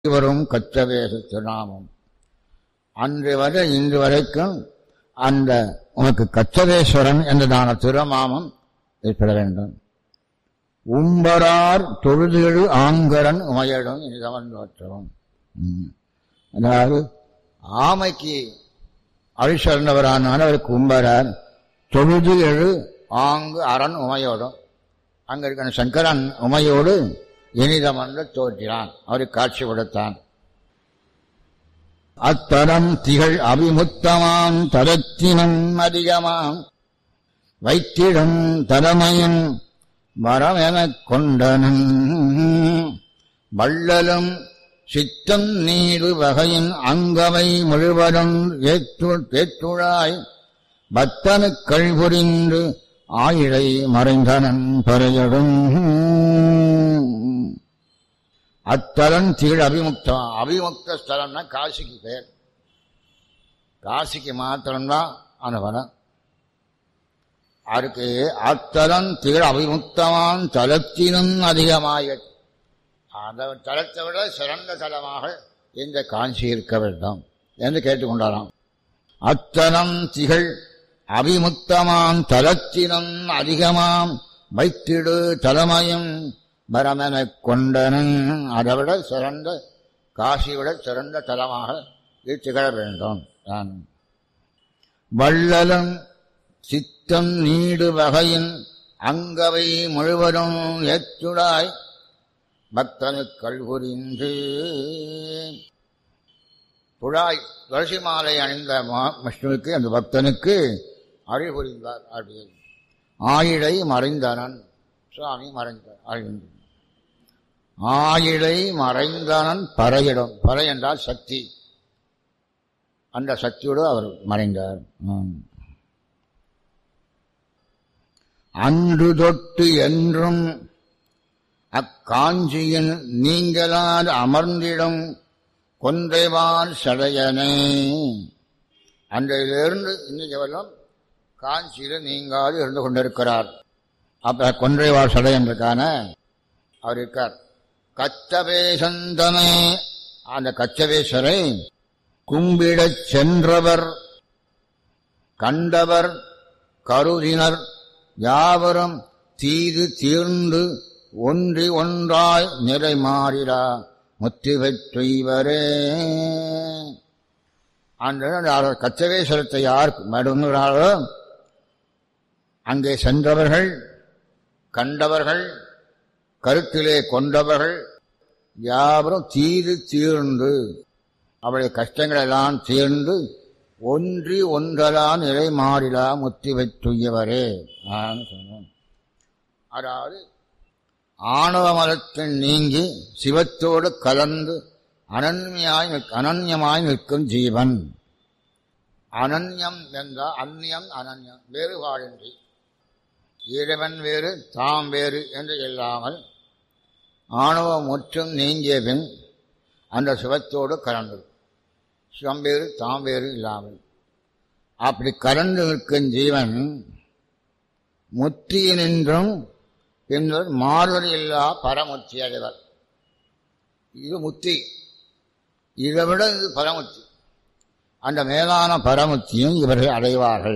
வரும் கச்சவேச திருநாமம் அன்று வரை இன்று வரைக்கும் அந்த உனக்கு கச்சதேஸ்வரன் என்றதான திருநாமம் ஏற்பட வேண்டும் உம்பரார் தொழுதெழு ஆங்கரன் உமையிடம் இனிதவன் தோற்றவும் அதாவது ஆமைக்கு அழிச்சர்ந்தவரானாலும் அவருக்கு உம்பரார் தொழுது எழு ஆங்கு அரண் உமையோடும் அங்க இருக்கிற சங்கரன் உமையோடு இனிதமன்று தோற்றினான் அவருக்கு காட்சி கொடுத்தான் அத்தரம் திகழ் அபிமுத்தமாம் தரத்தினம் அதிகமாம் வைத்திடும் தலைமையின் வரமெனக் கொண்டனன் வள்ளலும் சித்தம் நீடு வகையின் அங்கவை முழுவதும் ஏற்றுழாய் பத்தனுக்கள் புரிந்து ஆயிழை மறைந்தனன் பறையடும் அத்தலன் தீழ் அபிமுக்தம் அபிமுக்த ஸ்தலம்னா காசிக்கு பேர் காசிக்கு மாத்திரம்தான் அந்த பலம் அதுக்கு அத்தலன் தீழ் அபிமுக்தமான் தலத்தினும் அதிகமாக அந்த தலத்தை விட சிறந்த தலமாக இந்த காஞ்சி இருக்க வேண்டும் என்று கேட்டுக்கொண்டாராம் அத்தலம் திகழ் அபிமுக்தமாம் தலத்தினும் அதிகமாம் வைத்திடு தலைமையும் பரமனைக் கொண்டனன் அதை விட சிறந்த காசி விட சிறந்த தலமாக இது திகழ வேண்டும் நான் வள்ளலும் சித்தம் நீடு வகையின் அங்கவை முழுவதும் ஏற்றுடாய் பக்தனுக்கள் புரிந்து புழாய் துளசி மாலை அணிந்த விஷ்ணுவுக்கு அந்த பக்தனுக்கு அருள் புரிந்தார் அப்படின்னு ஆயிழை மறைந்தனன் சுவாமி மறைந்தார் அழிந்து ஆயிழை மறைந்தனன் பறையிடம் பறை என்றால் சக்தி அந்த சக்தியோடு அவர் மறைந்தார் அன்று தொட்டு என்றும் அக்காஞ்சியின் நீங்களால் அமர்ந்திடும் கொன்றைவால் சடையனே அன்றையிலிருந்து இன்னைக்கு வரலாம் காஞ்சியில் நீங்காது இருந்து கொண்டிருக்கிறார் அப்ப கொன்றைவாள் சடையன்றிருக்கான அவர் இருக்கார் கச்சவேசந்தனே அந்த கச்சவேஸ்வரை கும்பிடச் சென்றவர் கண்டவர் கருதினர் யாவரும் தீது தீர்ந்து ஒன்றி ஒன்றாய் நிறை மாறிடா முத்தி பெற்றுவரே அந்த கச்சவேஸ்வரத்தை யார் மடுங்கிறாரோ அங்கே சென்றவர்கள் கண்டவர்கள் கருத்திலே கொண்டவர்கள் யாவரும் தீது தீர்ந்து அவளுடைய கஷ்டங்களெல்லாம் தீர்ந்து ஒன்றி ஒன்றலாம் நிலை மாறிலா முத்தி வைத்துயவரே சொன்னோம் அதாவது ஆணவ மலத்தில் நீங்கி சிவத்தோடு கலந்து அனன்யாய் அனன்யமாய் நிற்கும் ஜீவன் அனன்யம் என்றால் அந்நியம் அனன்யம் வேறுபாடின்றி இறைவன் வேறு தாம் வேறு என்று இல்லாமல் ஆணவம் முற்றும் நீங்கிய பின் அந்த சிவத்தோடு கலந்தது சிவம் வேறு தாம் வேறு இல்லாமல் அப்படி கலந்து நிற்கும் ஜீவன் முத்தியினின்றும் பின்னர் மாறுதல் இல்லா பரமுத்தி அடைவர் இது முத்தி இதை விட இது பரமுத்தி அந்த மேலான பரமுத்தியும் இவர்கள் அடைவார்கள்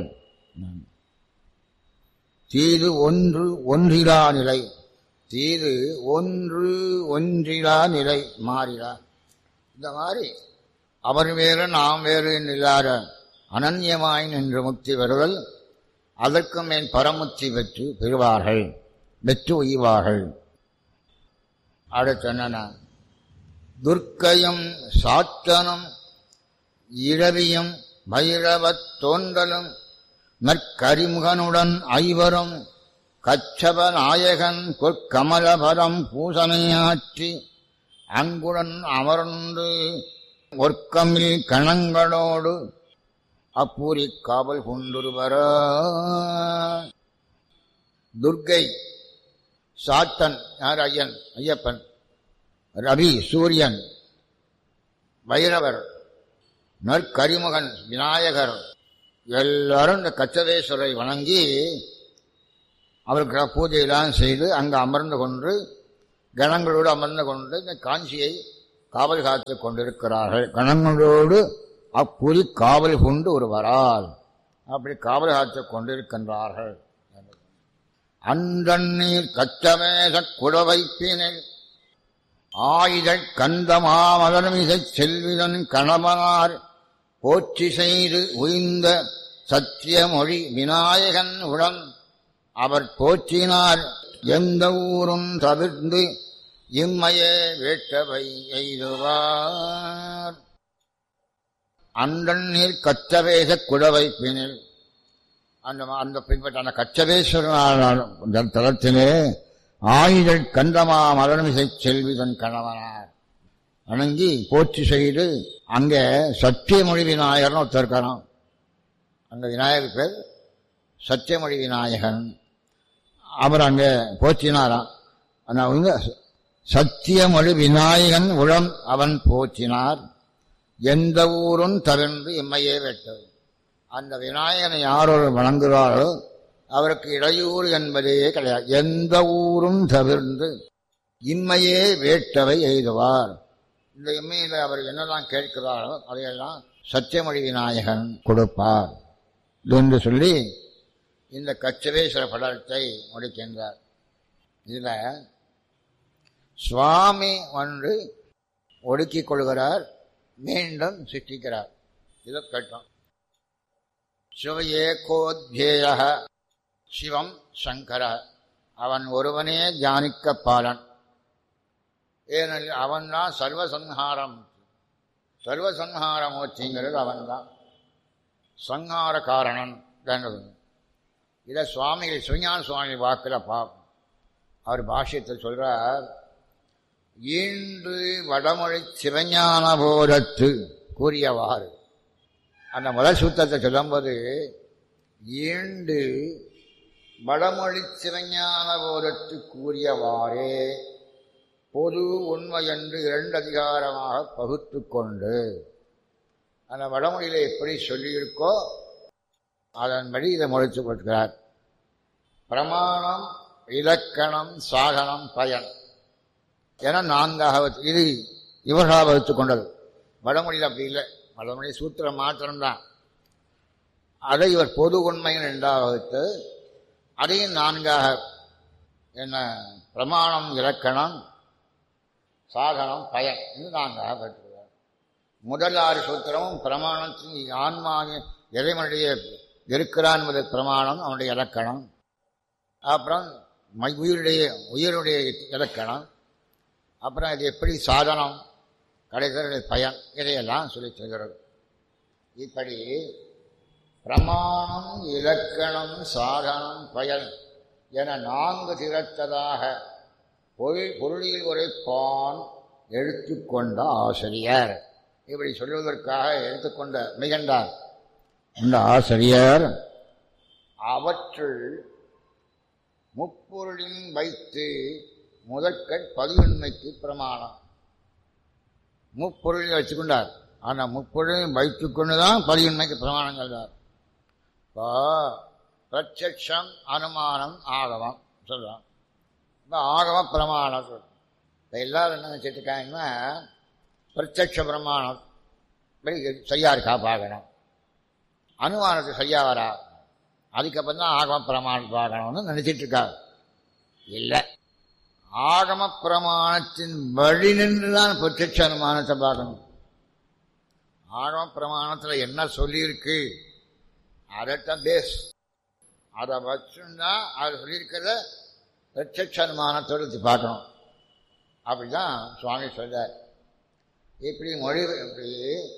தீது ஒன்று ஒன்றிலா நிலை தீது ஒன்று ஒன்றிலா நிலை மாறிலா இந்த மாதிரி அவர் வேறு நாம் வேறு இல்லாத அனன்யமாய் நின்று முக்தி பெறுதல் அதற்கு மேல் பரமுத்தி பெற்று பெறுவார்கள் வெற்று உய்வார்கள் அடுத்தன துர்க்கையும் சாத்தனும் இரவியும் பைரவத் தோன்றலும் நற்கரிமுகனுடன் ஐவரும் கச்சப நாயகன் பொற்கமலபரம் பூசனையாற்றி அங்குடன் அமர்ந்து ஒர்க்கமில் கணங்களோடு அப்பூரி காவல் கொண்டுருவர துர்கை சாத்தன் யார் ஐயன் ஐயப்பன் ரவி சூரியன் பைரவர் நற்கரிமுகன் விநாயகர் எல்லாரும் இந்த கச்சதேஸ்வரை வணங்கி அவருக்கு பூஜையெல்லாம் செய்து அங்கு அமர்ந்து கொண்டு கணங்களோடு அமர்ந்து கொண்டு இந்த காஞ்சியை காவல் காத்துக் கொண்டிருக்கிறார்கள் கணங்களோடு அப்புலி காவல் கொண்டு ஒரு வரால் அப்படி காவல் காத்துக் கொண்டிருக்கின்றார்கள் அந்தண்ணீர் கச்சமேச குடவைப்பினில் ஆயுதக் கந்தமாமதனமிசைச் செல்விதன் கணவனார் போற்றி செய்து உய்ந்த சத்தியமொழி விநாயகன் உடன் அவர் போற்றினார் எந்த ஊரும் தவிர்ந்து இம்மையே வேட்டவை எய்துவார் அந்தண்ணீர் கச்சவேச குடவைப்பினில் அந்த அந்த பின்பற்ற அந்த கச்சவேஸ்வரனான தளத்திலே ஆயுதல் கந்தமா மலர்மிசை செல்விதன் கணவனார் வணங்கி போற்றி செய்து அங்கே சத்தியமொழி விநாயகர்னு ஒருத்தர் இருக்காராம் அந்த விநாயகர் பேர் சத்தியமொழி விநாயகன் அவர் அங்கே போற்றினாராம் அந்த அவங்க சத்தியமொழி விநாயகன் உளம் அவன் போற்றினார் எந்த ஊரும் தவிர்ந்து இம்மையே வெட்டது அந்த விநாயகனை யாரொரு வணங்குகிறாரோ அவருக்கு இடையூறு என்பதே கிடையாது எந்த ஊரும் தவிர்ந்து இம்மையே வேட்டவை எய்துவார் இந்த இம்மையில் அவர் என்னெல்லாம் கேட்கிறாரோ அதையெல்லாம் சத்தியமொழி விநாயகன் கொடுப்பார் என்று சொல்லி இந்த கச்சவேஸ்வர படத்தை முடிக்கின்றார் இதில் சுவாமி ஒன்று ஒடுக்கிக் கொள்கிறார் மீண்டும் சிருஷ்டிக்கிறார் இதை கேட்டோம் சிவஏகோத்யேய சிவம் சங்கர அவன் ஒருவனே தியானிக்க பாலன் ஏனெனில் அவன்தான் சர்வசம்ஹாரம் சர்வசம்ஹார மூர்த்திங்கிறது அவன்தான் சங்கார காரணன் என்றது இதை சுவாமிகள் சிவஞான சுவாமி வாக்கில் பார்ப்போம் அவர் பாஷ்யத்தில் சொல்றார் ஈண்டு வடமொழி சிவஞான போதத்து கூறியவாறு அந்த முதல் சூத்திரத்தை சொல்லும்போது ஈண்டு வடமொழி சிவஞான போதத்து கூறியவாறே பொது உண்மை என்று இரண்டு அதிகாரமாக பகுத்து கொண்டு அந்த வடமொழியில எப்படி சொல்லியிருக்கோ அதன்படி இதை முளைச்சு கொடுக்கிறார் பிரமாணம் இலக்கணம் சாகனம் பயன் என நான்காக வச்சு- இது இவர்களாக வகுத்து கொண்டது வடமொழியில் அப்படி இல்லை வடமொழி சூத்திரம் மாத்திரம்தான் அதை இவர் பொது உண்மையின் ரெண்டாக வகுத்து அதையும் நான்காக என்ன பிரமாணம் இலக்கணம் சாதனம் பயன் இது நான்காக பெற்றுள்ளார் முதல் ஆறு சூத்திரமும் பிரமாணத்தின் ஆன்மாவின் இறைவனுடைய இருக்கிறான் என்பது பிரமாணம் அவனுடைய இலக்கணம் அப்புறம் மை- உயிருடைய உயிருடைய இலக்கணம் அப்புறம் இது எப்படி சாதனம் கிடைக்கிற பயன் இதையெல்லாம் சொல்லி சொல்கிறது இப்படி பிரமாணம் இலக்கணம் சாதனம் பயன் என நான்கு திறத்ததாக பொருள் பொருளில் உரைப்பான் எடுத்துக்கொண்ட ஆசிரியர் இப்படி சொல்வதற்காக எடுத்துக்கொண்ட மிகண்டார் இந்த ஆசிரியர் அவற்றுள் முப்பொருளின் வைத்து முதற்கண் பதிவுண்மைக்கு பிரமாணம் முப்பொருளில் வச்சுக்கொண்டார் ஆனால் முப்பொருளையும் வைத்துக்கொண்டு தான் பதிவுண்மைக்கு பிரமாணங்கள் தான் இப்போ பிரத்யக்ஷம் அனுமானம் ஆகமம் சொல்கிறோம் இப்போ ஆகம பிரமாணம் சொல்றோம் இப்போ எல்லாரும் என்ன நினச்சிட்டு இருக்காங்கன்னா பிரத்யக்ஷ பிரமாணம் இப்படி சரியா இருக்கா பார்க்கணும் அனுமானத்துக்கு சரியா வரா அதுக்கப்புறம் தான் ஆகம பிரமாணம் பார்க்கணும்னு நினைச்சிட்டு இருக்காங்க இல்லை ஆகம பிரமாணத்தின் வழி நின்று தான் பிரத்யட்ச அனுமானத்தை பார்க்கணும் ஆகம பிரமாணத்தில் என்ன சொல்லியிருக்கு அதைத்தான் பேஸ் அதை வச்சுன்னா அது சொல்லியிருக்கிறத பிரத்யட்ச அனுமானத்தோடு வச்சு பார்க்கணும் அப்படிதான் சுவாமி சொல்றார் இப்படி மொழி இப்படி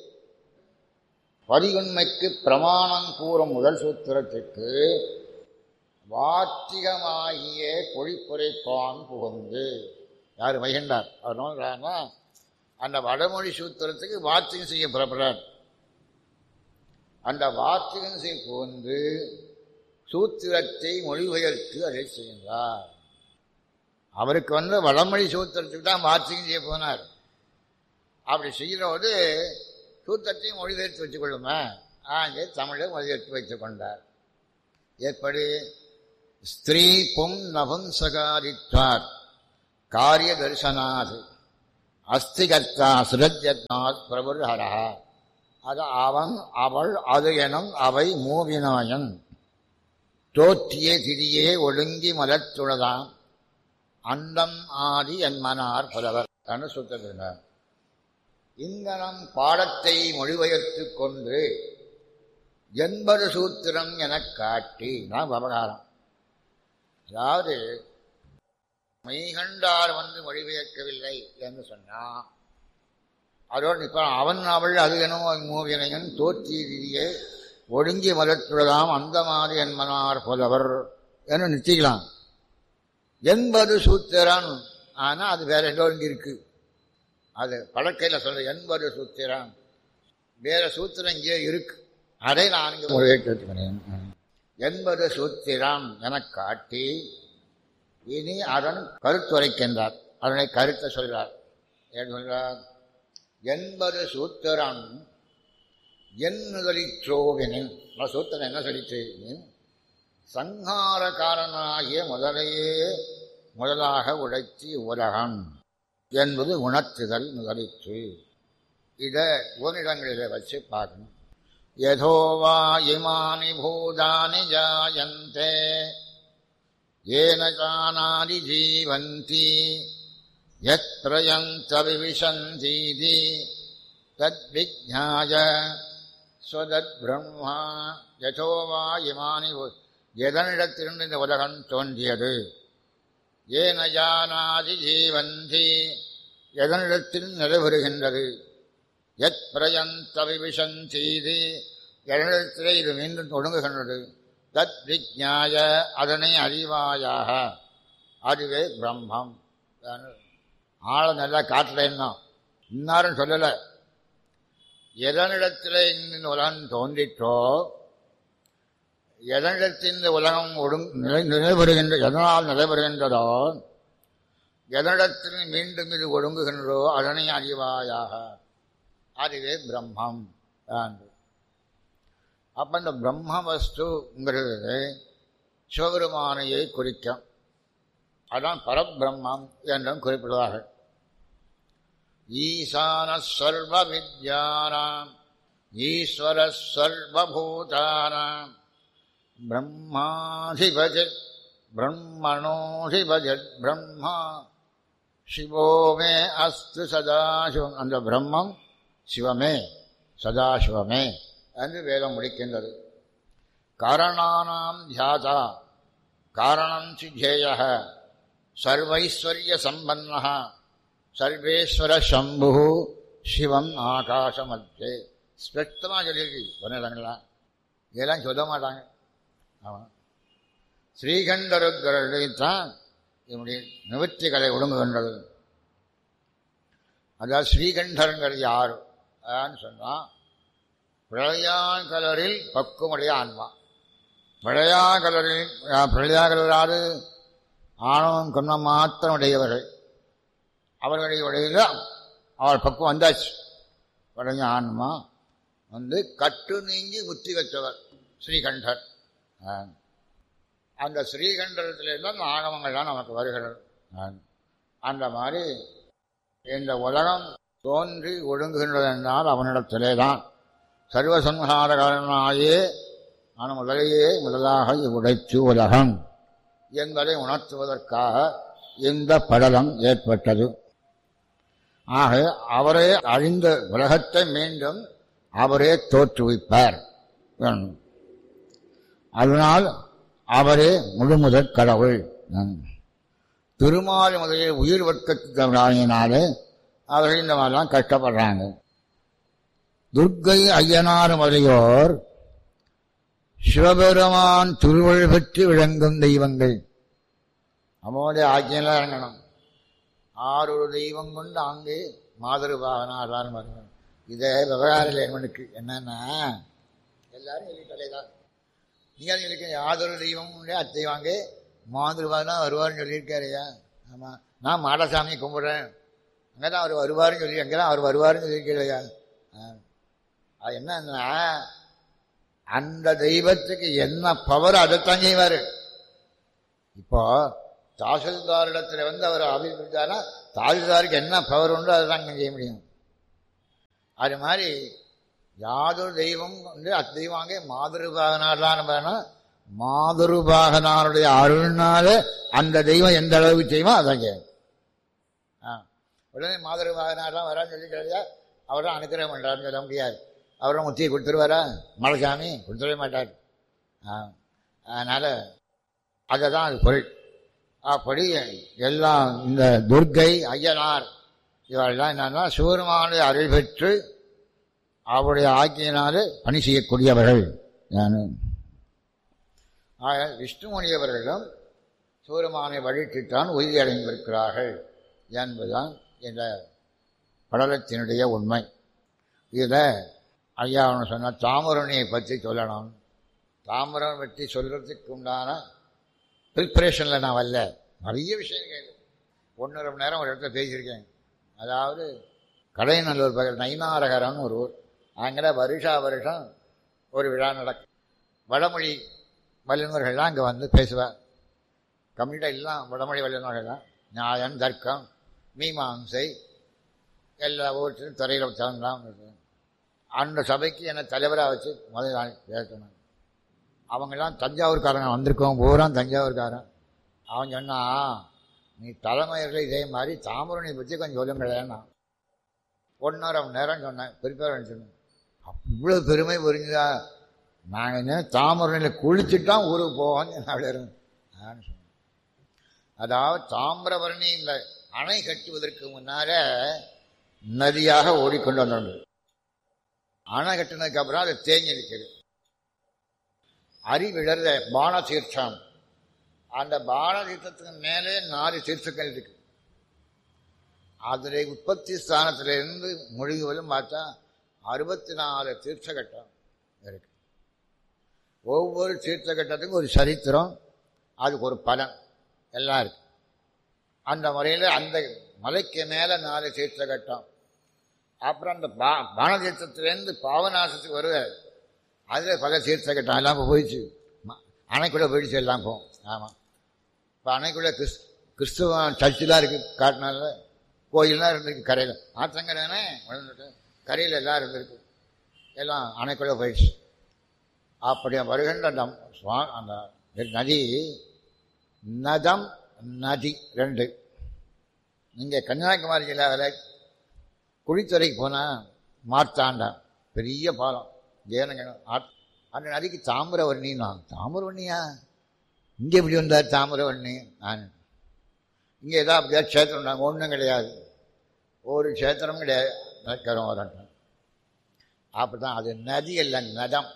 பதிவுண்மைக்கு பிரமாணம் கூறும் முதல் சூத்திரத்திற்கு வாத்திகமாகிய பொழிப்புரைப்பான் புகுந்து யார் வைகண்டார் அவர் நோக்கிறாங்கன்னா அந்த வடமொழி சூத்திரத்துக்கு வாத்திகம் செய்ய புறப்படுறார் அந்த வாத்திகம் செய்ய புகுந்து சூத்திரத்தை மொழிபெயர்த்து அதை செய்கின்றார் அவருக்கு வந்து வடமொழி சூத்திரத்துக்கு தான் வாத்திகம் செய்ய போனார் அப்படி செய்கிறபோது சூத்திரத்தையும் மொழிபெயர்த்து வச்சுக்கொள்ளுமே ஆங்கே தமிழை மொழிபெயர்த்து வைத்துக் கொண்டார் எப்படி ஸ்திரீ பும் நபும்சகாரித்வார் காரிய தரிசனாது அஸ்திகர்த்தா சுரஜத்னாத் பிரபுர்ஹரா அது அவன் அவள் அது எனும் அவை மூவினாயன் தோற்றிய திரியே ஒழுங்கி மலத்துளதாம் அந்தம் ஆதி என்மனார் புலவர் என்று சுத்தத்தினார் இங்கனம் பாடத்தை மொழிபெயர்த்துக் கொண்டு எண்பது சூத்திரம் எனக் காட்டி நான் விவகாரம் அதாவது மெய்கண்டார் வந்து மொழிபெயர்க்கவில்லை என்று சொன்னான் அதோடு இப்ப அவன் அவள் அது எனும் மூவினையன் தோற்றியே ஒடுங்கி மலத்துள்ளதாம் அந்த மாதிரி என்மனார் புலவர் என்று நிச்சயிக்கலாம் எண்பது சூத்திரன் ஆனா அது வேற எங்கோ இங்க இருக்கு அது பழக்கையில் சொல்ற எண்பது சூத்திரம் வேற சூத்திரம் இங்கே இருக்கு அதை நான் இங்கே மொழிபெயர்க்கிறேன் எண்பது சூத்திரம் என காட்டி இனி அதன் கருத்துரைக்கின்றார் அதனை கருத்தை சொல்றார் ஏன் சொல்றார் எண்பது சூத்திரம் என்னுதலிச்சோவினின் சூத்திரம் என்ன சொல்லிச்சு சங்காரக்காரனாகிய முதலையே முதலாக உடைச்சி உலகம் என்பது உணர்த்துதல் முதலிற்று இதை ஓரிடங்களில் வச்சு பார்க்கணும் யதோவா இமானி பூதானி ஜாயந்தே ஏன ஜானாதி ஜீவந்தி யத்ரயந்த விவிசந்தீதி தத்விஜாய ஸ்வதத் பிரம்மா யதோவா இமானி எதனிடத்திலிருந்து இந்த உலகம் தோன்றியது ஏன ஜானாதி ஜீவந்தி எதனிடத்தில் நிறைவேறுகின்றது எத் பிரயந்த விவிசந்தீதி எதனிடத்திலே இது மீண்டும் ஒடுங்குகின்றது தத் விஜாய அதனை அறிவாயாக அதுவே பிரம்மம் ஆழ நல்லா காட்டலைன்னா இன்னாரும் சொல்லலை எதனிடத்தில் இந்த உலகம் தோன்றிற்றோ எதனிடத்தில் இந்த உலகம் ஒடுங் நிலை நிலைபெறுகின்ற எதனால் நிலைபெறுகின்றதோ எதனிடத்தில் மீண்டும் இது ஒடுங்குகின்றதோ அதனை அறிவாயாக அதுவே பிரம்மம் என்று அப்ப இந்த பிரம்ம வஸ்துங்கிறது சிவபெருமானையை குறிக்கும் அதான் பரபிரம்மம் என்றும் குறிப்பிடுவார்கள் ஈசான சர்வ வித்யானாம் ஈஸ்வர சர்வபூதானாம் பிரம்மாதிபஜத் பிரம்மணோதிபஜத் பிரம்மா சிவோமே அஸ்து சதாசிவம் அந்த பிரம்மம் சிவமே சதாசிவமே என்று வேதம் முடிக்கின்றது காரணானாம் தியாதா காரணம் சித்தேய சர்வைஸ்வர்ய சம்பன்ன சர்வேஸ்வர சம்பு சிவம் ஆகாசமத்தே ஸ்பெக்டமாக சொல்லியிருக்கு ஒன்றிடங்களாம் இதெல்லாம் சொல்ல மாட்டாங்க ஆமாம் ஸ்ரீகண்டருக்கரைத்தான் என்னுடைய நிவர்த்தி கலை ஒடுங்குகின்றது அதாவது ஸ்ரீகண்டருங்கிறது யார் அதான்னு சொன்னால் பிரளயாங்கலரில் பக்குவமுடைய ஆன்மா பிரளயாகலரில் பிரளயாகலராது ஆணவம் கண்ணம் மாத்திரம் உடையவர்கள் அவர்களுடைய உடைய அவள் பக்குவம் வந்தாச்சு உடைய ஆன்மா வந்து கட்டு நீங்கி முத்தி வச்சவர் ஸ்ரீகண்டர் அந்த ஸ்ரீகண்டத்திலிருந்து அந்த ஆகமங்கள்லாம் நமக்கு வருகிறது அந்த மாதிரி இந்த உலகம் தோன்றி ஒழுங்குகின்றது என்றால் அவனிடத்திலே தான் சர்வசம்ஹாரகாரனாயே ஆன முதலையே முதலாக உடைத்து உலகம் என்பதை உணர்த்துவதற்காக இந்த படலம் ஏற்பட்டது ஆக அவரே அழிந்த உலகத்தை மீண்டும் அவரே தோற்றுவிப்பார் அதனால் அவரே முழுமுதற் கடவுள் திருமால் முதலில் உயிர் வர்க்கத்தினாலே அவர்கள் இந்த மாதிரிலாம் கஷ்டப்படுறாங்க துர்க்கை ஐயனார் முதலியோர் சிவபெருமான் திருவள் பெற்று விளங்கும் தெய்வங்கள் அவனுடைய ஆக்கியெல்லாம் இறங்கணும் ஆறு தெய்வம் கொண்டு அங்கே மாதிருபாகனார் வரணும் இதே விவகார லேமனுக்கு என்னன்னா எல்லாரும் சொல்லிட்டலைதான் நீங்கள் இருக்க யாதொரு தெய்வம் அத்தை வாங்க மாதிருபாகனா வருவார்னு சொல்லியிருக்காருயா ஆமாம் நான் மாடசாமி கும்பிட்றேன் அங்கே தான் அவர் வருவார்னு சொல்லி அங்கே தான் அவர் வருவார்னு சொல்லியிருக்கலையா அது என்னன்னா அந்த தெய்வத்துக்கு என்ன பவர் அதைத்தான் செய்வார் இப்போ தாசில்தாரிடத்தில் வந்து அவர் அபிப்பிட்டாரா தாழ்தாருக்கு என்ன பவர் உண்டோ அதுதான் இங்கே செய்ய முடியும் அது மாதிரி யாதொரு தெய்வம் வந்து அத்தெய்வாங்க மாதுருபாகனார்தான் வேணால் மாதுருபாகனாருடைய அருள்னால அந்த தெய்வம் எந்த அளவுக்கு செய்யுமோ அதான் செய்யும் ஆ உடனே மாதுருபாகனார்லாம் வரான்னு சொல்லி கிடையா அவர் தான் அனுக்கிரகம் பண்ணுறாருன்னு சொல்ல முடியாது அவரும் முத்தியை கொடுத்துருவாரா மலைசாமி கொடுத்துடவே மாட்டார் ஆ அதனால் அதை தான் அது பொருள் அப்படி எல்லாம் இந்த துர்க்கை ஐயனார் இவரெல்லாம் என்னன்னா சிவருமானுடைய அருள் பெற்று அவருடைய ஆக்கியினாலே பணி செய்யக்கூடியவர்கள் நான் ஆக விஷ்ணுமணியவர்களும் சிவருமானை வழித்திட்டான் உறுதி அடைந்திருக்கிறார்கள் என்பதுதான் இந்த படலத்தினுடைய உண்மை இதில் ஐயா அவனு சொன்ன தாமரணியை பற்றி சொல்லணும் தாமரம் பற்றி சொல்கிறதுக்கு உண்டான ப்ரிப்பரேஷனில் நான் வரல நிறைய விஷயங்கள் ஒன்றரை மணி நேரம் ஒரு இடத்துல பேசியிருக்கேன் அதாவது கடைநல்லூர் பக்கத்தில் நைனாரகரம்னு ஒரு ஊர் அங்கே வருஷா வருஷம் ஒரு விழா நடக்கும் வடமொழி வல்லுநர்கள்லாம் அங்கே வந்து பேசுவார் கம்ப்ளீட்டாக எல்லாம் வடமொழி வல்லுநர்கள் தான் நியாயம் தர்க்கம் மீமாம்சை எல்லா ஊர்த்திலும் துறையில் தகுந்தான் அந்த சபைக்கு என்னை தலைவராக வச்சு முதல் நாள் பேசணும் அவங்கெல்லாம் தஞ்சாவூர்காரங்க வந்திருக்கோம் பூரா தஞ்சாவூர்காரன் அவன் சொன்னா நீ தலைமையர்கள் இதே மாதிரி தாமரணி பற்றி கொஞ்சம் சொல்லுங்களேன்னா ஒன்றரை மணி நேரம் சொன்னேன் ப்ரிப்பேர் சொன்னேன் இவ்வளோ பெருமை புரிஞ்சுதா நாங்கள் என்ன தாமரணியில் குளிச்சுட்டான் ஊருக்கு போவோம் அப்படி நான் சொன்னேன் அதாவது தாமிரபரணி இந்த அணை கட்டுவதற்கு முன்னால நதியாக ஓடிக்கொண்டு வந்தோம் அணை கட்டினதுக்கு அப்புறம் அது தேங்கி இருக்குது அறிவிழற பான தீர்த்தம் அந்த பான தீர்த்தத்துக்கு மேலே நாலு தீர்த்தங்கள் இருக்கு அதில் உற்பத்தி ஸ்தானத்திலிருந்து மொழிகளும் பார்த்தா அறுபத்தி நாலு தீர்த்தகட்டம் இருக்கு ஒவ்வொரு தீர்த்தகட்டத்துக்கும் ஒரு சரித்திரம் அதுக்கு ஒரு பலன் எல்லாம் இருக்கு அந்த முறையில் அந்த மலைக்கு மேலே நாலு தீர்த்தகட்டம் அப்புறம் அந்த பா பானதீர்த்தத்திலேருந்து பாவநாசத்துக்கு வருவார் அதில் பல தீர்த்தகட்டம் எல்லாம் இப்போ போயிடுச்சு அணைக்குள்ளே போயிடுச்சு எல்லாம் போகும் ஆமாம் இப்போ அணைக்குள்ளே கிறிஸ் கிறிஸ்துவ சர்ச்செலாம் இருக்குது காட்டினால கோயிலெலாம் இருந்திருக்கு கரையில் ஆற்றங்கரைனே வளர்ந்துட்டு கரையில் எல்லாம் இருந்திருக்கு எல்லாம் அணைக்குள்ளே போயிடுச்சு அப்படி வருகின்ற அந்த சுவா அந்த நதி நதம் நதி ரெண்டு இங்கே கன்னியாகுமரி ஜில்லாவில் குழித்துறைக்கு போனால் மார்த்தாண்டா பெரிய பாலம் ஏனுங்க அந்த நதிக்கு தாமிரவர்ணின்னா தாமிரவர்ணியா இங்கே எப்படி வந்தார் தாமிரவர்ணி நான் இங்கே ஏதாவது அப்படியா க்ஷேத்திரம் நாங்கள் ஒன்றும் கிடையாது ஒரு க்ஷேத்திரம் கிடையாது கரம் வரட்டும் அப்படி தான் அது நதி அல்ல நதம்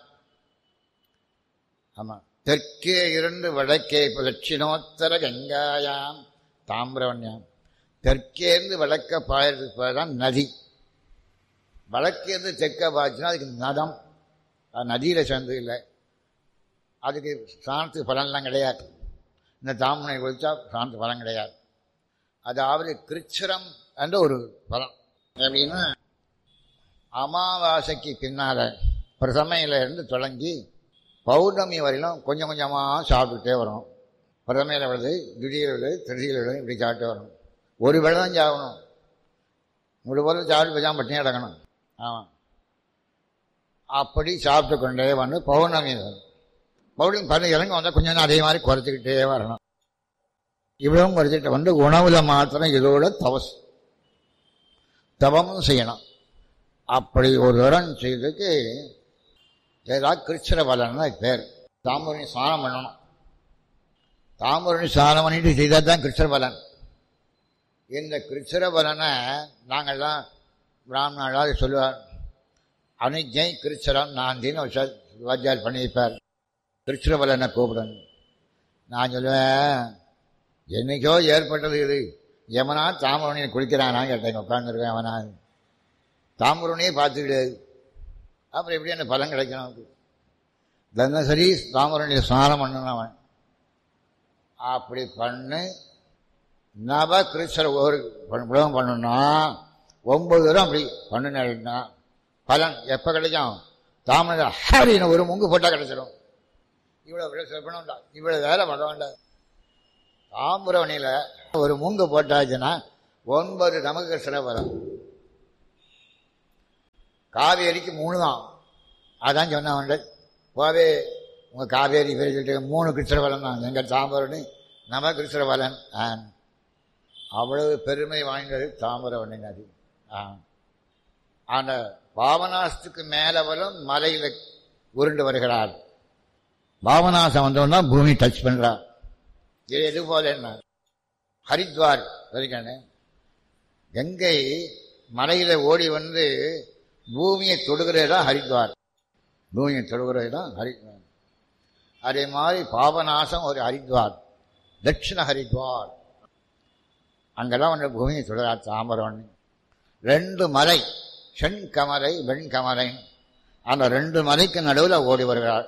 ஆமாம் தெற்கே இருந்து வடக்கே இப்போ தட்சிணோத்தர கங்காயாம் தாமிரவண்யாம் தெற்கேருந்து வடக்க பாயறதுக்கு பேர் தான் நதி வடக்கேருந்து தெற்க பாய்ச்சுன்னா அதுக்கு நதம் அது நதியில் சேர்ந்து இல்லை அதுக்கு சாணத்துக்கு பலன்லாம் கிடையாது இந்த தாமனை குளித்தா சாணத்து பலன் கிடையாது அதாவது கிருச்சிரம் என்ற ஒரு பலம் எப்படின்னா அமாவாசைக்கு பின்னால் பிரசமையில இருந்து தொடங்கி பௌர்ணமி வரையிலும் கொஞ்சம் கொஞ்சமாக சாப்பிட்டுட்டே வரும் பிரதமையில் விழுது திடீர் விழுது திருதியில் விழுது இப்படி சாப்பிட்டு வரணும் ஒரு வேளை தான் சாகணும் முழு போல சாப்பிட்டு பேசாமல் பட்டினி கிடக்கணும் ஆமாம் அப்படி சாப்பிட்டு கொண்டே வந்து பௌர்ணமி வரும் பௌர்ணமி பதினஞ்சு இறங்க வந்தால் கொஞ்சம் நேரம் அதே மாதிரி குறைச்சிக்கிட்டே வரணும் இவ்வளவும் குறைச்சிட்டு வந்து உணவுல மாத்திரம் இதோட தவஸ் தவமும் செய்யணும் அப்படி ஒரு தரம் செய்ததுக்கு ஏதாவது கிருச்சிர பலன்னா பேர் தாம்பூரணி ஸ்நானம் பண்ணணும் தாம்பூரணி ஸ்நானம் பண்ணிட்டு செய்தால் தான் கிருச்சிர பலன் இந்த கிருச்சிர பலனை நாங்கள்லாம் பிராமணாளாக சொல்லுவார் அனுஜை கிருச்சிரம் நாந்தின்னு ஒரு வாத்தியார் பண்ணி வைப்பார் கிருச்சிர பலனை கூப்பிடணும் நான் சொல்லுவேன் என்னைக்கோ ஏற்பட்டது இது எவனா தாமரணியை குளிக்கிறானா கேட்டேன் உட்காந்துருக்கேன் அவனா தாமரணியே பார்த்துக்கிடாது அப்புறம் எப்படி அந்த பலன் கிடைக்கணும் அவனுக்கு தினசரி தாமரணியை ஸ்நானம் பண்ணணும் அவன் அப்படி பண்ணு நவ கிருஷ்ணர் ஒரு உலகம் பண்ணணும்னா ஒன்பது தூரம் அப்படி பண்ணுனா பலன் எப்போ கிடைக்கும் தாமரை ஹரின்னு ஒரு முங்கு போட்டால் கிடைச்சிடும் இவ்வளோ பண்ண இவ்வளோ வேலை பண்ண வேண்டாம் தாமிரவணியில் ஒரு மூங்கு போட்டாச்சுன்னா ஒன்பது நமக்கு சிரவரம் காவேரிக்கு மூணு தான் அதான் சொன்னவன் போவே உங்கள் காவேரி பேர் சொல்லிட்டு மூணு கிருஷ்ணவலன் தான் எங்கள் தாம்பரணி நம கிருஷ்ணவலன் ஆ அவ்வளவு பெருமை வாய்ந்தது தாமிரவண்ணி நதி ஆ அந்த பாவனாசத்துக்கு மேலவரும் மலையில் உருண்டு வருகிறார் பாவனாசம் வந்தோன்னா பூமி டச் பண்றா இது எது போல என்ன ஹரித்வார் வரைக்கானே கங்கை மலையில ஓடி வந்து பூமியை தொடுகிறது தான் ஹரித்வார் பூமியை தொடுகிறது தான் ஹரித்வார் அதே மாதிரி பாபநாசம் ஒரு ஹரித்வார் தட்சிண ஹரித்வார் அங்கெல்லாம் வந்து பூமியை தொடுறா தாமரம் ரெண்டு மலை செண்கமலை வெண்கமலை அந்த ரெண்டு மலைக்கு நடுவில் ஓடி வருகிறார்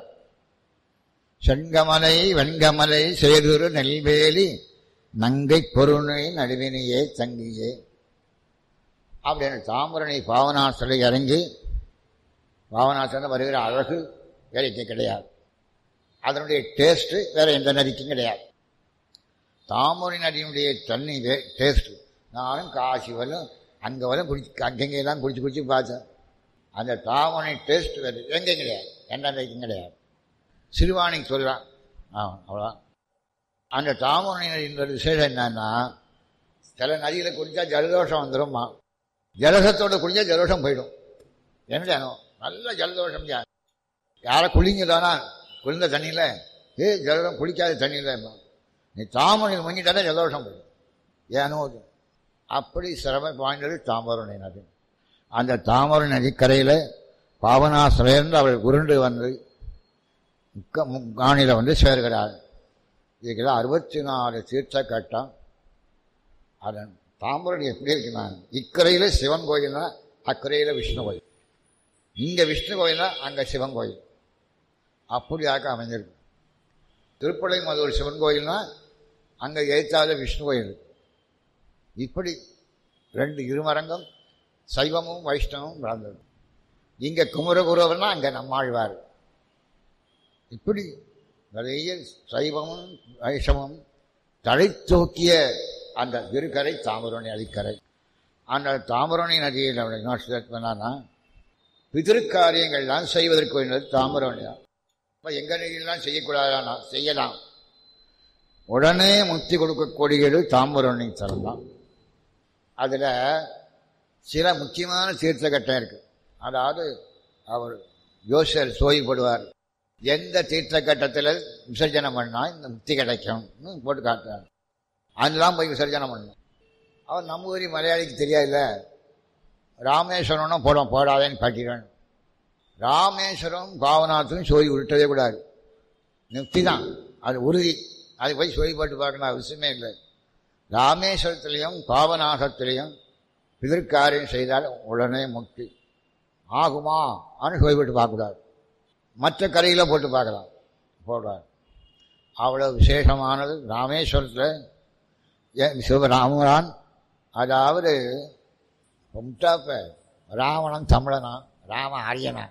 செண்கமலை வெண்கமலை சேதுரு நெல்வேலி நங்கை பொருணை நடுவினையே தங்கியே அப்படின்னு தாமரணி பாவனாசலை இறங்கி பாவனாசலில் வருகிற அழகு வேலைக்கு கிடையாது அதனுடைய டேஸ்ட்டு வேற எந்த நதிக்கும் கிடையாது தாமரை நதியினுடைய தண்ணி டேஸ்ட்டு நானும் காசி வரலும் அங்கே வரும் குடிச்சு அங்கெங்கெல்லாம் குடிச்சு குடிச்சு பார்த்தேன் அந்த தாமரை டேஸ்ட் வேறு எங்கேயும் கிடையாது எந்த நதிக்கும் கிடையாது சிறுவாணிக்கு சொல்கிறான் ஆ அவ்வளோதான் அந்த தாமரை நதின்ற விசேஷம் என்னன்னா சில நதியில் குடித்தா ஜலதோஷம் வந்துடும்மா ஜலசத்தோட குடித்தா ஜலதோஷம் போயிடும் என்ன ஜனம் நல்ல ஜலதோஷம் யார் யாரை குளிங்கதானா குளிர்ந்த தண்ணியில் ஏ ஜலதம் குளிக்காத தண்ணியில் நீ தாமரையில் முங்கிட்டாலே ஜலதோஷம் போயிடும் ஏனோ அப்படி சிரமம் வாய்ந்தது தாமரை நதி அந்த தாமரை நதிக்கரையில் பாவனாசிலேருந்து அவள் உருண்டு வந்து முக்க முக்காணியில் வந்து சேர்கிறாள் இதுக்கு அறுபத்தி நாலு தீர்த்த கட்டம் அதன் தாம்பரணி எப்படி இருக்குன்னா இக்கரையில் சிவன் கோயில்னா அக்கரையில் விஷ்ணு கோயில் இங்கே விஷ்ணு கோயில்னா அங்கே சிவன் கோயில் அப்படியாக அமைஞ்சிருக்கு திருப்பலை மதுரை சிவன் கோயில்னா அங்கே எழுத்தாத விஷ்ணு கோயில் இப்படி ரெண்டு இருமரங்கம் சைவமும் வைஷ்ணவமும் வளர்ந்தது இங்கே குமரகுருவர்னா அங்கே நம்மாழ்வார் இப்படி நிறைய சைவமும் வைஷ்ணவம் தலை தூக்கிய அந்த இருக்கரை தாமரணி நதிக்கரை அந்த தாமரணி நதியில் என்ன பண்ணான்னா பிதிருக்காரியங்கள்லாம் செய்வதற்கு வேண்டியது தாமரணி தான் இப்போ எங்கள் நதியெல்லாம் செய்யக்கூடாதானா செய்யலாம் உடனே முக்தி கொடுக்கக்கூடியது தாம்பரணி தலம் தான் அதில் சில முக்கியமான தீர்த்த கட்டம் இருக்கு அதாவது அவர் ஜோசியர் சோய்படுவார் எந்த தீர்த்த கட்டத்தில் விசர்ஜனம் பண்ணால் இந்த முக்தி கிடைக்கும்னு போட்டு காட்டுறார் அதெல்லாம் போய் விசர்ஜனம் பண்ணணும் அவர் நம்ம ஊரி மலையாளிக்கு தெரியாதுல்ல ராமேஸ்வரம்னா போட போடாதேன்னு காட்டிடுவேன் ராமேஸ்வரம் பாவநாத்தும் சோய் விட்டதே கூடாது முக்தி தான் அது உறுதி அது போய் சொல்லி போட்டு பார்க்கணும் அவசியமே இல்லை ராமேஸ்வரத்திலையும் பாவநாசத்திலையும் பிதற்காரியம் செய்தால் உடனே முக்தி ஆகுமா ஆனால் சொல்லி போட்டு பார்க்கக்கூடாது மற்ற கரையில் போட்டு பார்க்கலாம் போடுறார் அவ்வளோ விசேஷமானது ராமேஸ்வரத்தில் சிவராமரான் அதாவது முட்டாப்ப ராவணன் தமிழனா ராம ஆரியனா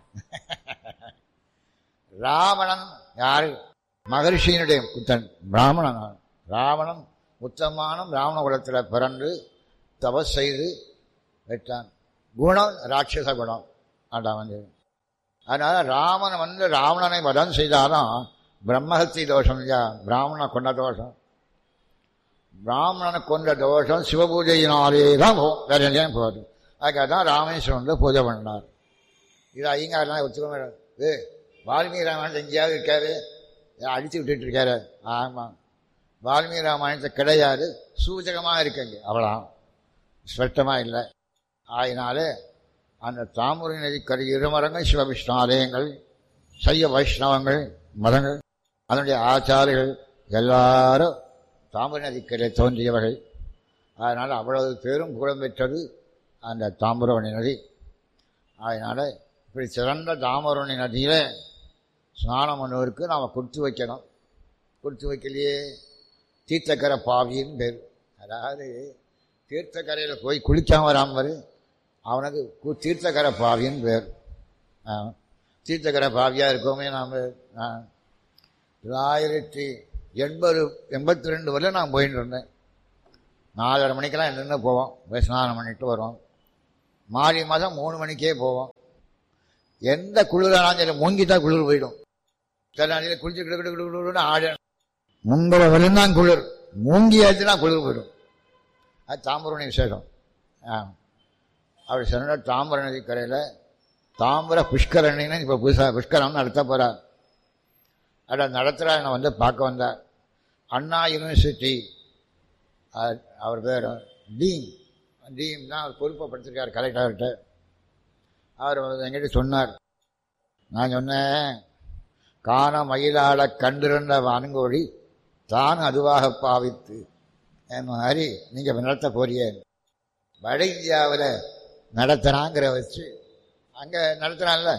ராவணன் யாரு மகர்ஷியினுடைய புத்தன் பிராமணன் ராவணன் உத்தமானம் ராவண குலத்தில் பிறந்து தபஸ் செய்து வெட்டான் குணம் ராட்சச குணம் அதான் வந்து அதனால ராமன் வந்து ராவணனை வதம் செய்தாலும் பிரம்மஹத்தி தோஷம் இல்லையா பிராமணனை கொண்ட தோஷம் பிராமணனை கொண்ட தோஷம் சிவபூஜையினாலே தான் போகும் வேற எங்கேயும் போகுது அதுக்காக தான் ராமேஸ்வரன் வந்து பூஜை பண்ணார் இது ஐயங்காரெலாம் ஒத்துக்க ஏ வால்மீகி ராமாயணம் எங்கேயாவது இருக்காரு அடித்து விட்டுட்டு இருக்காரு ஆமாம் வால்மீகி ராமாயணத்தை கிடையாது சூச்சகமாக இருக்குங்க அவ்வளோ ஸ்பஷ்டமாக இல்லை ஆயினாலே அந்த தாமரை நதிக்கரை இருமரங்கள் சிவவிஷ்ணு ஆலயங்கள் சைவ வைஷ்ணவங்கள் மதங்கள் அதனுடைய ஆச்சாரிகள் எல்லாரும் தாமரை நதிக்கரை தோன்றியவர்கள் அதனால் அவ்வளவு பேரும் புகழம் பெற்றது அந்த தாமிரவணி நதி அதனால் இப்படி சிறந்த தாமரணி நதியில் ஸ்நானம் பண்ணுவதற்கு நாம் கொடுத்து வைக்கணும் கொடுத்து வைக்கலையே தீர்த்தக்கரை பாவின்னு பேர் அதாவது தீர்த்தக்கரையில் போய் குளிக்காம வராமல் அவனுக்கு தீர்த்தக்கரை பாவின்னு பேர் தீர்த்தக்கரை பாவியாக இருக்கோமே நாம் தொள்ளாயிரத்தி எண்பது எண்பத்தி ரெண்டு வரை நான் போயிட்டு இருந்தேன் நாலரை மணிக்கெல்லாம் நின்று போவோம் போய் ஸ்நானம் பண்ணிட்டு வருவோம் மாறி மாதம் மூணு மணிக்கே போவோம் எந்த குளிரானாலும் சரி மூங்கிட்டா குளிர் போயிடும் சில நாளையில் குளிச்சு கிடு கிடு கிடு கிடுன்னு ஆடு முன்புற தான் குளிர் மூங்கி ஆச்சுன்னா குளிர் போயிடும் அது தாம்பரணி விசேஷம் ஆ அவர் சொன்ன தாம்பர நதி கரையில் தாம்பர புஷ்கரணின்னு இப்போ புதுசாக புஷ்கரம்னு நடத்த போகிறார் அதை நடத்துகிறா என்னை வந்து பார்க்க வந்தார் அண்ணா யூனிவர்சிட்டி அவர் பேர் டீன் டீன் தான் அவர் பொறுப்பை படுத்திருக்கார் கலெக்டர்கிட்ட அவர் வந்து என்கிட்ட சொன்னார் நான் சொன்னேன் காண மயிலாட கண்டிருந்த வான்கோழி தான் அதுவாக பாவித்து என் மாதிரி நீங்கள் நடத்த போறிய வட இந்தியாவில் நடத்துகிறாங்கிற வச்சு அங்கே நடத்துகிறான்ல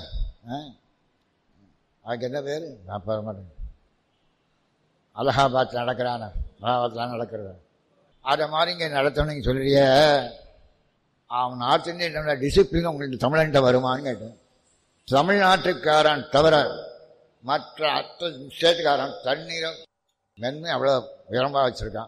அதுக்கு என்ன பேர் நான் போக மாட்டேன் அலகாபாத் நடக்கிறான அலகாபாத்தில் நடக்கிறது அதை மாதிரி இங்கே நடத்தணும்னு சொல்லிய அவன் நார்த் இந்தியன் டிசிப்ளின் உங்களுக்கு தமிழன்ட்ட வருமானு கேட்டேன் தமிழ்நாட்டுக்காரன் தவிர மற்ற அத்த ஸ்டேட்டுக்காரன் தண்ணீரை மென்மை அவ்வளோ உயரமாக வச்சுருக்கான்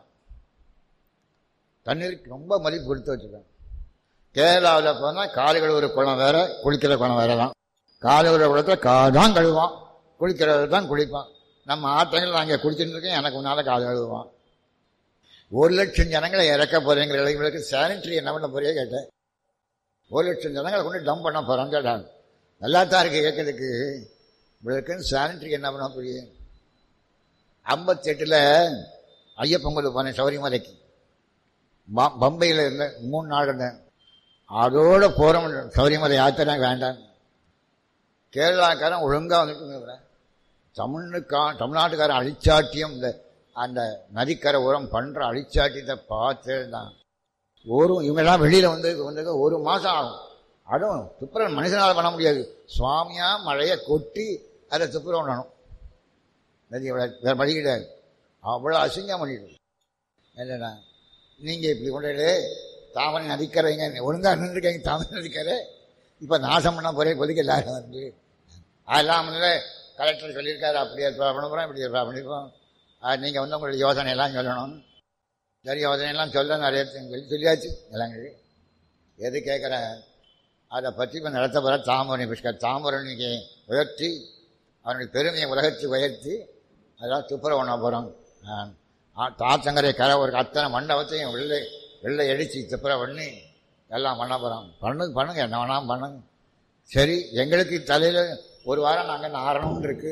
தண்ணீருக்கு ரொம்ப மதிப்பு கொடுத்து வச்சுருக்கான் கேரளாவில் போனால் காலை கழுவுற குளம் வேற குளிக்கிற குளம் வேற தான் காலை கழுவுற குளத்தில் கா தான் கழுவான் குளிக்கிறது தான் குளிப்பான் நம்ம ஆட்டங்கள் நாங்கள் குளிச்சுட்டு இருக்கேன் எனக்கு முன்னால் காலை கழுவுவான் ஒரு லட்சம் ஜனங்களை இறக்க போகிறேங்கிற இளைஞர்களுக்கு சானிட்டரி என்ன பண்ண போறியே கேட்டேன் ஒரு லட்சம் ஜனங்களை கொண்டு டம்ப் பண்ண போகிறான் கேட்டாங்க நல்லா தான் இருக்கு கேட்கறதுக்கு இவளுக்குன்னு சானிட்டரி என்ன பண்ண போறியே ஐம்பத்தெட்டில் ஐயப்பங்குளு போனேன் சபரிமலைக்கு பம்பையில் இருந்தேன் மூணு நாள் இருந்தேன் அதோட போகிறோம் சபரிமலை யாத்திரை வேண்டாம் கேரளாக்காரன் ஒழுங்காக வந்துட்டு தமிழுக்கா தமிழ்நாட்டுக்காரன் அழிச்சாட்டியம் இந்த அந்த நதிக்கரை உரம் பண்ணுற அழிச்சாட்டியத்தை பார்த்து தான் ஒரு இவங்கெல்லாம் வெளியில் வந்து வந்து ஒரு மாதம் ஆகும் அதுவும் துப்புரவு மனுஷனால் பண்ண முடியாது சுவாமியாக மழையை கொட்டி அதை துப்புரவு பண்ணணும் நதி வேறு வழி கிடையாது அவ்வளோ அசிங்கம் பண்ணிட்டு என்னண்ணா நீங்கள் இப்படி கொண்டு தாமரை நதிக்கரைங்க ஒழுங்காக நின்றுருக்கீங்க தாமரை நதிக்கரை இப்போ நாசம் பண்ண போகிறே கொதிக்க எல்லாரும் வந்து அதெல்லாம் வந்து கலெக்டர் சொல்லியிருக்காரு அப்படி ஏற்பா பண்ண போகிறோம் இப்படி ஏற்பா பண்ணியிருக்கோம் நீங்கள் வந்து உங்களுடைய யோசனை எல்லாம் சொல்லணும் சரி யோசனை எல்லாம் சொல்ல நிறைய சொல்லி சொல்லியாச்சு எல்லாம் எது கேட்குறேன் அதை பற்றி இப்போ நடத்த போகிற தாமரணி புஷ்கர் தாமரணிக்கு உயர்த்தி அவனுடைய பெருமையை உலகத்துக்கு உயர்த்தி அதெல்லாம் துப்புரவு பண்ண போகிறோம் தாத்தங்கரை கரை ஒரு அத்தனை மண்டபத்தையும் வெள்ளை வெள்ளை அடித்து துப்புரவு பண்ணி எல்லாம் பண்ண போகிறோம் பண்ணுங்க பண்ணுங்க என்ன வேணாலும் பண்ணுங்க சரி எங்களுக்கு தலையில் ஒரு வாரம் நாங்கள் நாரணும்னு இருக்கு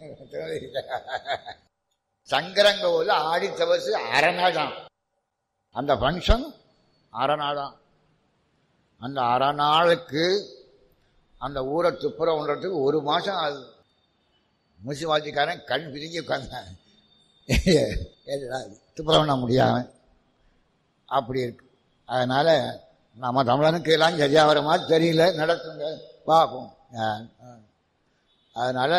சங்கரங்கோவில் ஆடி தவசு அரை நாள் தான் அந்த ஃபங்க்ஷன் அரை நாள் தான் அந்த அரை நாளுக்கு அந்த ஊரை துப்புரவுன்றதுக்கு ஒரு மாதம் ஆகுது முசிவாத்திக்காரன் கண் பிரிஞ்சு உட்காந்தான் துப்புரவு பண்ண முடியாம அப்படி இருக்கு அதனால் நம்ம தமிழனுக்கு எல்லாம் சரியாக வர மாதிரி தெரியல நடத்துங்க பார்ப்போம் அதனால்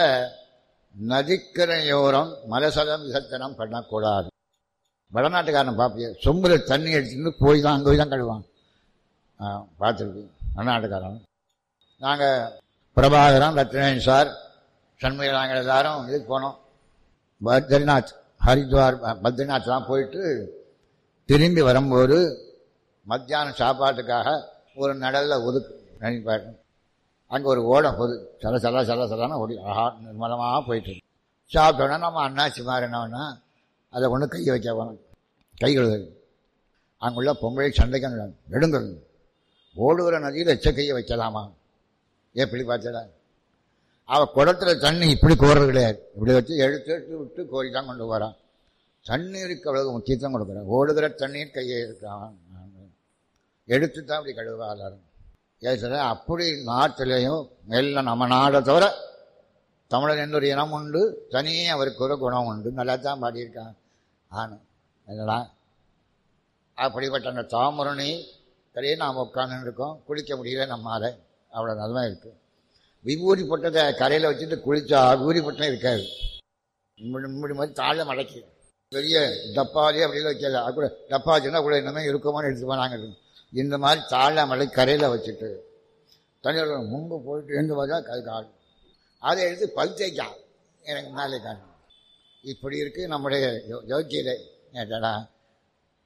நதிக்கரையோரம் மலசலம் விசர்த்தனம் பண்ணக்கூடாது வடநாட்டுக்காரன் பார்ப்பிய சொம்பில் தண்ணி எடுத்துட்டு போய் தான் அங்கே போய் தான் கழுவான் பார்த்துருக்கு வடநாட்டுக்காரன் நாங்கள் பிரபாகரன் லட்சுமணன் சார் சண்முக நாங்கள் எல்லாரும் இதுக்கு போனோம் பத்ரிநாத் ஹரித்வார் பத்ரிநாத்லாம் போயிட்டு திரும்பி வரும்போது மத்தியானம் சாப்பாட்டுக்காக ஒரு நடலில் ஒதுக்கு நினைப்பாரு அங்கே ஒரு ஓடம் போகுது சல சல சல சலான ஓடி ஆஹா நிர்மலமாக போயிட்டு சாப்பிட்டோன்னா நம்ம அண்ணாச்சி மாதிரி என்னன்னா அதை கொண்டு கை வைக்க போனோம் கை கழுவு அங்குள்ள பொம்பளை சண்டைக்கு நெடுங்கல் ஓடுகிற நதியில் எச்ச கையை வைக்கலாமா எப்படி பார்த்தடா அவள் குடத்துல தண்ணி இப்படி கோர்றது கிடையாது இப்படி வச்சு எடுத்து எடுத்து விட்டு கோரி தான் கொண்டு வரான் தண்ணீருக்கு அவ்வளவு முக்கியத்துவம் கொடுக்குறான் ஓடுகிற தண்ணீர் கையை இருக்கான் எடுத்து தான் அப்படி கழுவா எல்லாரும் ஏசுற அப்படி நாட்டிலையும் எல்லாம் நம்ம நாடை தவிர தமிழன் என்ற ஒரு இனம் உண்டு தனியே அவருக்கு ஒரு குணம் உண்டு நல்லா தான் பாடியிருக்கான் ஆனும் என்னடா அப்படிப்பட்ட அந்த தாமரணி கரையே நாம் உட்காந்து இருக்கோம் குளிக்க முடியல நம்மால அவ்வளோ நல்லா இருக்குது விபூதி பொட்டத்தை கரையில் வச்சுட்டு குளிச்சா விபூதி பொட்டம் இருக்காது இப்படி மாதிரி தாழ மடக்கி பெரிய டப்பாலே அப்படிலாம் வைக்கல அது கூட டப்பா வச்சுன்னா கூட என்னமே இருக்குமோன்னு எடுத்து போனாங்க இந்த மாதிரி தாழ மலை கரையில் வச்சுட்டு தண்ணியோட முன்பு போயிட்டு எழுந்து பார்த்தா அது கால் அதை எடுத்து பல் தேய்க்கான் எனக்கு முன்னாலே காணும் இப்படி இருக்குது நம்முடைய யோக்கியதை ஏட்டடா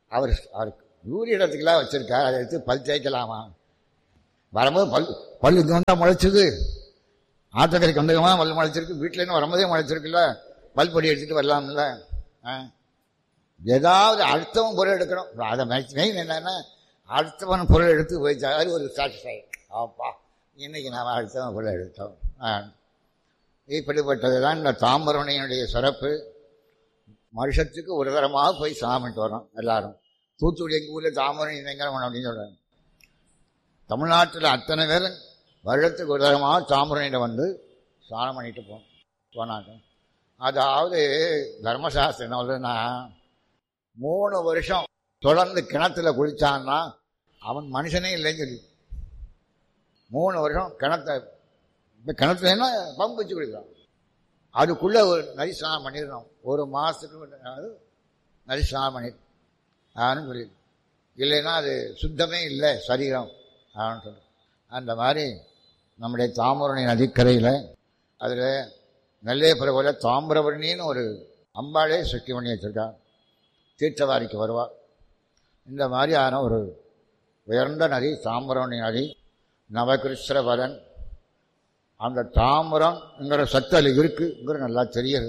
அவர் அவர் யூரிய இடத்துக்கெல்லாம் வச்சிருக்கார் அதை எடுத்து பல் தேய்க்கலாமா வரும்போது பல் பல்லு இங்கே முளைச்சது ஆத்தக்கரைக்கு வந்தகமா பல் முளைச்சிருக்கு வீட்டிலேருந்து வரும்போதே முளைச்சிருக்குல்ல பல் பொடி எடுத்துட்டு வரலாம்ல ஆ ஏதாவது அடுத்தவன் பொருள் எடுக்கணும் அதை மெயின் என்னன்னா அடுத்தவன் பொருள் எடுத்து போயிச்சாரு ஒரு சாட்டிஸ்ஃபை ஆப்பா இன்னைக்கு நாம் அடுத்தவன் பொருள் எடுத்தோம் ஆ இப்படிப்பட்டது தான் இந்த தாம்பரணையினுடைய சிறப்பு வருஷத்துக்கு ஒரு தரமாக போய் சாமிட்டு வரோம் எல்லாரும் தூத்துக்குடி எங்கள் ஊரில் தாம்பரணி இணைங்கிறவன் அப்படின்னு சொல்கிறாங்க தமிழ்நாட்டில் அத்தனை பேர் வருடத்துக்கு ஒரு தரமாக தாம்பரணியில் வந்து ஸ்நானம் பண்ணிட்டு போ போனாங்க அதாவது தர்மசாஸ்திரம் என்ன சொல்லுன்னா மூணு வருஷம் தொடர்ந்து கிணத்துல குளிச்சான்னா அவன் மனுஷனே இல்லைன்னு சொல்லி மூணு வருஷம் கிணத்த இப்போ கிணத்துலன்னா பம்பு வச்சு குளிக்கிறான் அதுக்குள்ளே ஒரு நரி ஸ்நானம் பண்ணிடணும் ஒரு மாதத்துக்கு அது நரி ஸ்நானம் பண்ணி ஆன்னு சொல்லி இல்லைன்னா அது சுத்தமே இல்லை சரீரம் ஆன்னு சொல்லி அந்த மாதிரி நம்முடைய தாமிரணி நதிக்கரையில் அதில் நெல்லையப்புற தாமிரபரணின்னு ஒரு அம்பாளே சுற்றி பண்ணி வச்சுருக்கான் தீர்த்தவாரிக்கு வருவாள் இந்த மாதிரியான ஒரு உயர்ந்த நதி தாமிரணி நதி நவகிருஷ்ணவரன் அந்த தாமிரம்ங்கிற சத்தல் இருக்குங்கிற நல்லா தெரியுது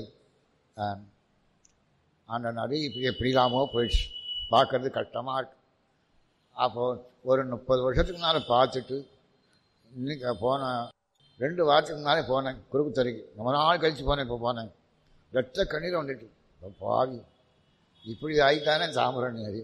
அந்த நதி இப்படி எப்படிலாமோ போயிடுச்சு பார்க்கறது கஷ்டமாக இருக்கு அப்போது ஒரு முப்பது வருஷத்துக்கு முன்னால் பார்த்துட்டு இன்னைக்கு போன ரெண்டு வாரத்துக்கு முன்னாலே போனேன் குறுக்குத்தறிக்கு ரொம்ப நாள் கழித்து போனேன் இப்போ போனேன் ரத்த கண்ணீர் வந்துட்டு இப்போ பாவி இப்படி ஆகிட்டானே தாமிரணி நதி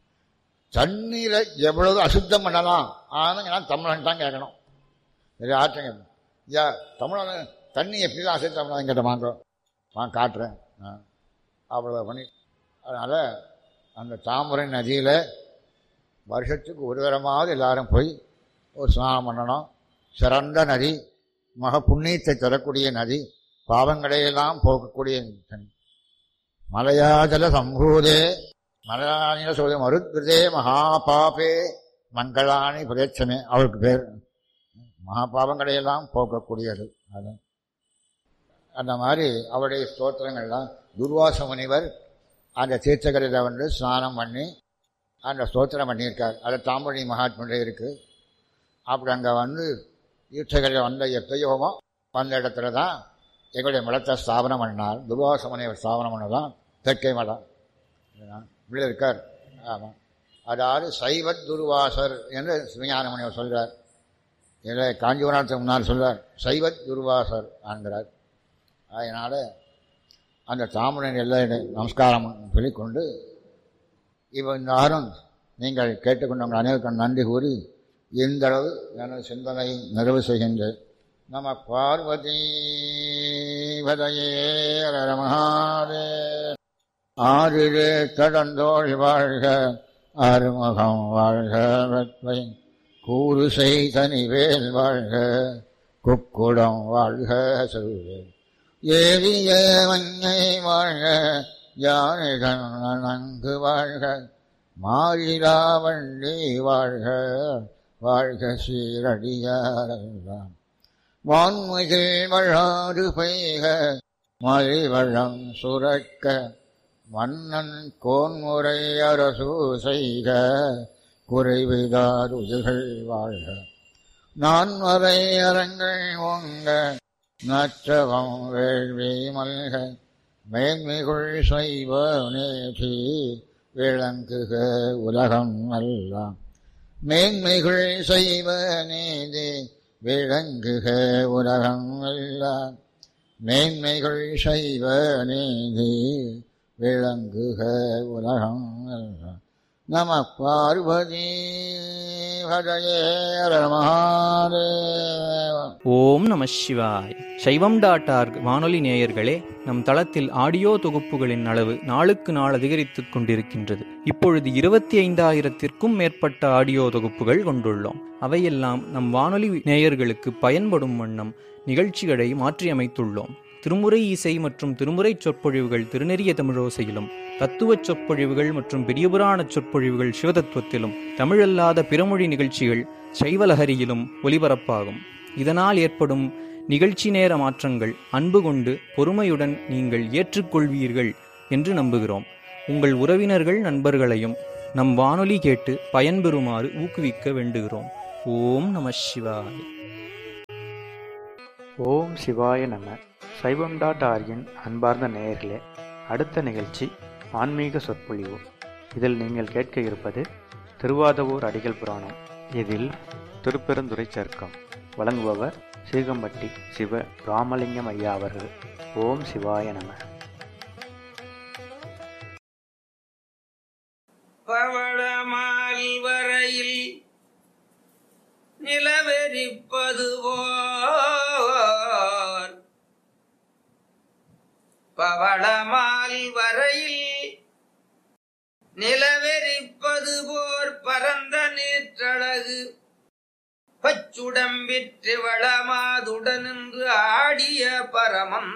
தண்ணீரை எவ்வளவு அசுத்தம் பண்ணலாம் ஆனால் நான் தமிழன் தான் கேட்கணும் சரி ஆற்றுங்க ஐயா தமிழன் தண்ணி எப்படி தான் அசுத்தம் பண்ணலாம் கேட்ட வாங்க நான் காட்டுறேன் அவ்வளோ பண்ணி அதனால் அந்த தாமரை நதியில் வருஷத்துக்கு ஒரு தரமாவது எல்லாரும் போய் ஒரு ஸ்நானம் பண்ணணும் சிறந்த நதி மக புண்ணியத்தை தரக்கூடிய நதி பாவங்களையெல்லாம் போக்கக்கூடிய தண்ணி மலையாஜல சம்பூதே மலையாளின சொல்ல மருத்கிருதே மகாபாபே மங்களானி பிரேட்சமே அவருக்கு பேர் மகாபாவங்களையெல்லாம் போக்கக்கூடியது அது அந்த மாதிரி அவருடைய ஸ்தோத்திரங்கள்லாம் துர்வாச முனிவர் அந்த தீர்த்தகரையில் வந்து ஸ்நானம் பண்ணி அந்த ஸ்தோத்திரம் பண்ணியிருக்கார் அது தாம்பரணி மகாத்மனுடைய இருக்குது அப்படி அங்கே வந்து தீர்த்தகரையில் வந்த எப்பயோமோ வந்த இடத்துல தான் எங்களுடைய மலத்தை ஸ்தாபனம் பண்ணார் துர்வாச முனிவர் ஸ்தாபனம் பண்ணதான் தெற்கை மலம் இப்படி இருக்கார் ஆமாம் அதாவது சைவத் துர்வாசர் என்று சிவஞான முனிவர் சொல்கிறார் இல்லை காஞ்சிபுரத்துக்கு முன்னால் சொல்கிறார் சைவத் துர்வாசர் ஆன்கிறார் அதனால் அந்த தாமரன் எல்லாம் நமஸ்காரம் சொல்லிக்கொண்டு இப்போ இந்த ஆறும் நீங்கள் கேட்டுக்கொண்டவங்க அனைவருக்கும் நன்றி கூறி இந்த அளவு எனது சிந்தனை நிறைவு செய்கின்றேன் நம பார்வதி பதையே மகாதே ஆறிலே கடந்தோழி வாழ்க அறுமுகம் வாழ்க வெப்பை கூறு செய்தனிவேல் வாழ்க குக்குடம் வாழ்க சொல்வேன் ஏவிய மஞ்சை வாழ்க யானைகள் நன்கு வாழ்க மாறிலா வண்டி வாழ்க வாழ்க சீரடியாரெல்லாம் வான்மிகில் வழாறு பெய்க மலிவழம் சுரக்க மன்னன் கோன்முறை அரசு செய்க குறைவிதாருதுகள் வாழ்க நான் வரை அரங்கள் ஓங்க நற்றவம் வேள்வி மல்க மேன்மிகுள் செய்வ நேதி விளங்குக உலகம் எல்லாம் மேன்மைகள் செய்வ நீதி விளங்குக உலகம் எல்லாம் மேன்மைகள் செய்வ நீதி விளங்குக உலகம் எல்லாம் நம பார்வதி ஹரயே மகாதேவ ஓம் நம சிவாய் சைவம் டாட் ஆர்க் வானொலி நேயர்களே நம் தளத்தில் ஆடியோ தொகுப்புகளின் அளவு நாளுக்கு நாள் அதிகரித்துக் கொண்டிருக்கின்றது இப்பொழுது இருபத்தி ஐந்தாயிரத்திற்கும் மேற்பட்ட ஆடியோ தொகுப்புகள் கொண்டுள்ளோம் அவையெல்லாம் நம் வானொலி நேயர்களுக்கு பயன்படும் வண்ணம் நிகழ்ச்சிகளை மாற்றியமைத்துள்ளோம் திருமுறை இசை மற்றும் திருமுறை சொற்பொழிவுகள் திருநெறிய தமிழோசையிலும் தத்துவச் சொற்பொழிவுகள் மற்றும் பெரியபுராண சொற்பொழிவுகள் சிவதத்துவத்திலும் தமிழல்லாத பிறமொழி நிகழ்ச்சிகள் சைவலஹரியிலும் ஒலிபரப்பாகும் இதனால் ஏற்படும் நிகழ்ச்சி நேர மாற்றங்கள் அன்பு கொண்டு பொறுமையுடன் நீங்கள் ஏற்றுக்கொள்வீர்கள் என்று நம்புகிறோம் உங்கள் உறவினர்கள் நண்பர்களையும் நம் வானொலி கேட்டு பயன்பெறுமாறு ஊக்குவிக்க வேண்டுகிறோம் ஓம் நம சிவாய் ஓம் சிவாய நம சைவம் டாட் ஆர்கின் அன்பார்ந்த நேயர்களே அடுத்த நிகழ்ச்சி ஆன்மீக சொற்பொழிவு இதில் நீங்கள் கேட்க இருப்பது திருவாதவூர் அடிகள் புராணம் இதில் திருப்பெருந்துறை சர்க்கம் வழங்குபவர் சீகம்பட்டி சிவ ராமலிங்கம் ஐயா அவர்கள் ஓம் சிவாய நம பவளமால் வரையில் நிலவெறிப்பது போர் பவளமால் வரையில் நிலவெறிப்பது போர் பரந்த நீற்றழகு பச்சுடம்பிற்று வளமாதுடனின்று ஆடிய பரமம்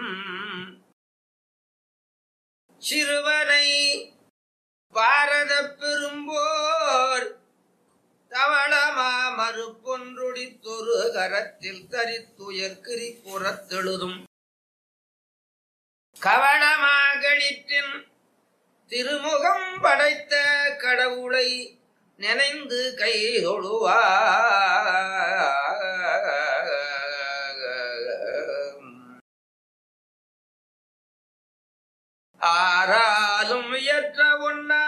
சிறுவனை பாரத பெரும்போர் தவளமா மறுப்பொன்றுடி தொரு கரத்தில் தரித்துயர்கிரி புறத்தெழுதும் கவளமாகளிற்றின் திருமுகம் படைத்த கடவுளை நினைந்து கை ஆறாலும் இயற்ற உண்ணா